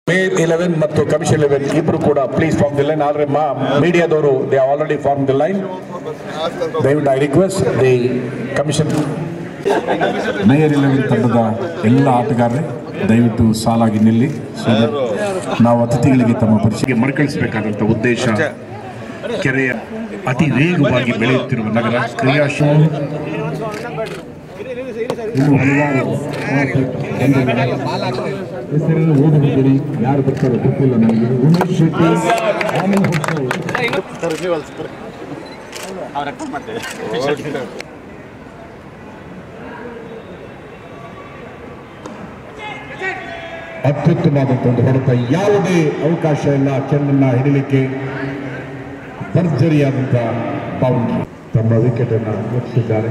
May eleven ಮತ್ತು commission eleven ಇಬ್ರು ಕೂಡ please form the line already ಮಾ ಮೀಡಿಯಾದವರು they already form the line ದಯವಿಟ್ಟು I request the commission mayor eleven ತಂಡದ ಎಲ್ಲ ಆಟಗಾರರೇ ದಯವಿಟ್ಟು ಸಾಲಾಗಿ ನಿಲ್ಲಿ So that ನಾವು ಅತಿಥಿಗಳಿಗೆ ತಮ್ಮ ಪರಿಚಯ ಮರುಕಳಿಸಬೇಕಾದಂಥ ಉದ್ದೇಶ ಕೆರೆಯ ಅತಿ ವೇಗವಾಗಿ ಬೆಳೆಯುತ್ತಿರುವ ನಗರ ಕ್ರಿಯಾಶೀಲ ಇನ್ನು ಹಲವಾರು ಹೆಸರನ್ನು ಓದಬಹುದು ಯಾರು ಬರ್ತಾರೋ ಗೊತ್ತಿಲ್ಲ ನನಗೆ ಉಮೇಶ್ ಶೆಟ್ಟಿ ಆನಂದ್ ಹೊಸೂರು. ಅತ್ಯುತ್ತಮವಾದಂಥ ಒಂದು ಹೊಡೆತ ಯಾವುದೇ ಅವಕಾಶ ಇಲ್ಲ ಚೆಂಡನ್ನ ಹಿಡಿಲಿಕ್ಕೆ ಭರ್ಜರಿಯಾದಂಥ ಬೌಂಡ್ರಿ ತಮ್ಮ ವಿಕೆಟ್ ಅನ್ನು ಮುಗಿಸಿದ್ದಾರೆ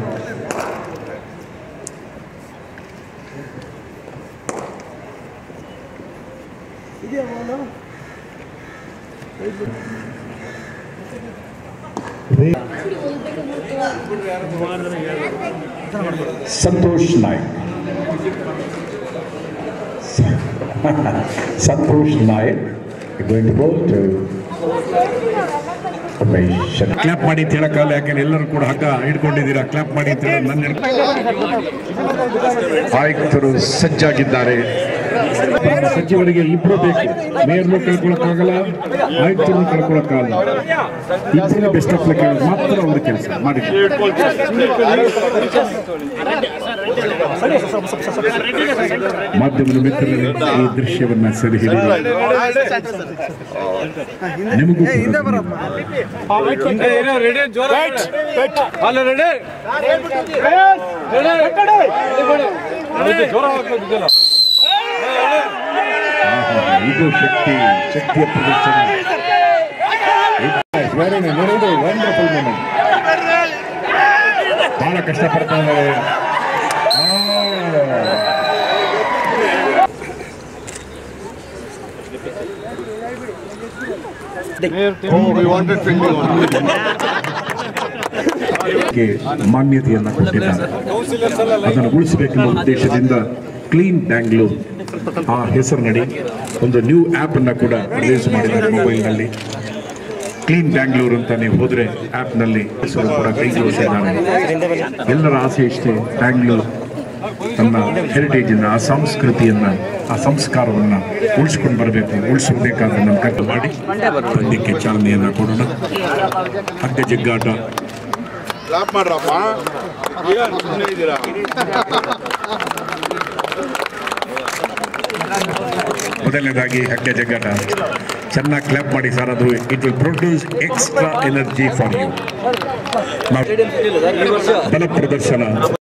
Santosh Naik Santosh Nayak going to go to clap ಮಾಡಿ ಅಂತ ಹೇಳಕ್ಕಾಗಲ್ಲ ಯಾಕಂದ್ರೆ ಎಲ್ಲರೂ ಕೂಡ ಹಗ್ಗ ಹಿಡ್ಕೊಂಡಿದ್ದೀರಾ ಕ್ಲಾಪ್ ಮಾಡಿ ಅಂತ ಹೇಳಿ ನನ್ನ ಆಯುಕ್ತರು ಸಜ್ಜಾಗಿದ್ದಾರೆ ನಮ್ಮ ಸಚಿವರಿಗೆ ಇಬ್ರು ಬೇಕು ಮೇಯರ್ನು ಕಳ್ಕೊಳಕ್ಕಾಗಲ್ಲ ಆಯುಕ್ತರು ಕಳ್ಕೊಳಕ್ಕಾಗಲ್ಲ ಇಬ್ಬರು ಬೆಸ್ಟ್ ಆಫ್ ಲಕ್ ಮಾತ್ರ ಒಂದು ಕೆಲಸ ಮಾಡಿ ಮಾಧ್ಯಮದ ಮಿತ್ರರೇ ಈ ದೃಶ್ಯವನ್ನ ಸರಿ ಹಿಡಿದು ನಿಮಗೂ ಕೂಡ ಆಹಾ, ಇದು ಶಕ್ತಿ ಶಕ್ತಿಯ ಪ್ರದರ್ಶನ ವೆರಿ ವೆರಿ ವಂಡರ್ಫುಲ್ ಮೂಮೆಂಟ್ ಬಹಳ ಕಷ್ಟಪಡ್ತಾ ಇದ್ದಾರೆ ಗೆ ಮಾನ್ಯತೆಯನ್ನು ಕೊಟ್ಟಿದ್ದಾರೆ ಅದನ್ನು ಉಳಿಸಬೇಕೆಂಬ ಉದ್ದೇಶದಿಂದ ಕ್ಲೀನ್ ಬ್ಯಾಂಗ್ಳೂರ್ ಆ ಹೆಸರಿನಡಿ ಒಂದು ನ್ಯೂ ಆ್ಯಪ್ ಅನ್ನ ಕೂಡ ರಿಲೀಸ್ ಮಾಡಿದ್ದಾರೆ ಮೊಬೈಲ್ನಲ್ಲಿ ಕ್ಲೀನ್ ಬ್ಯಾಂಗ್ಳೂರ್ ಅಂತ ನೀವು ಹೋದ್ರೆ ಆ್ಯಪ್ನಲ್ಲಿ ಹೆಸರು ಕೂಡ ಕೈ ಜೋಡಿಸಿದ್ದಾರೆ ಎಲ್ಲರ ಆಸೆ ಇಷ್ಟೇ ಬ್ಯಾಂಗ್ಳೂರ್ ತನ್ನ ಹೆರಿಟೇಜನ್ನ ಆ ಸಂಸ್ಕೃತಿಯನ್ನ ಆ ಸಂಸ್ಕಾರವನ್ನ ಉಳಿಸ್ಕೊಂಡು ಬರಬೇಕು ಉಳಿಸಬೇಕಾದ ನಮ್ಮ ಕರ್ತ ಮಾಡಿ ಪಂದ್ಯಕ್ಕೆ ಚಾಲನೆಯನ್ನ ಕೊಡೋಣ ಹಗ್ಗ ಜಗ್ಗಾಟ ಕ್ಲಾಪ್ ಮಾಡ್ರಪ್ಪ ಸುಮ್ಮನೆ ಇದ್ದೀರಾ ಮೊದಲನೇದಾಗಿ ಹಗ್ಗ ಜಗ್ಗಾಟ ಚೆನ್ನಾಗಿ ಕ್ಲಾಪ್ ಮಾಡಿ ಸರ್ ಅದು it will produce extra energy for you ಬಲ ಪ್ರದರ್ಶನ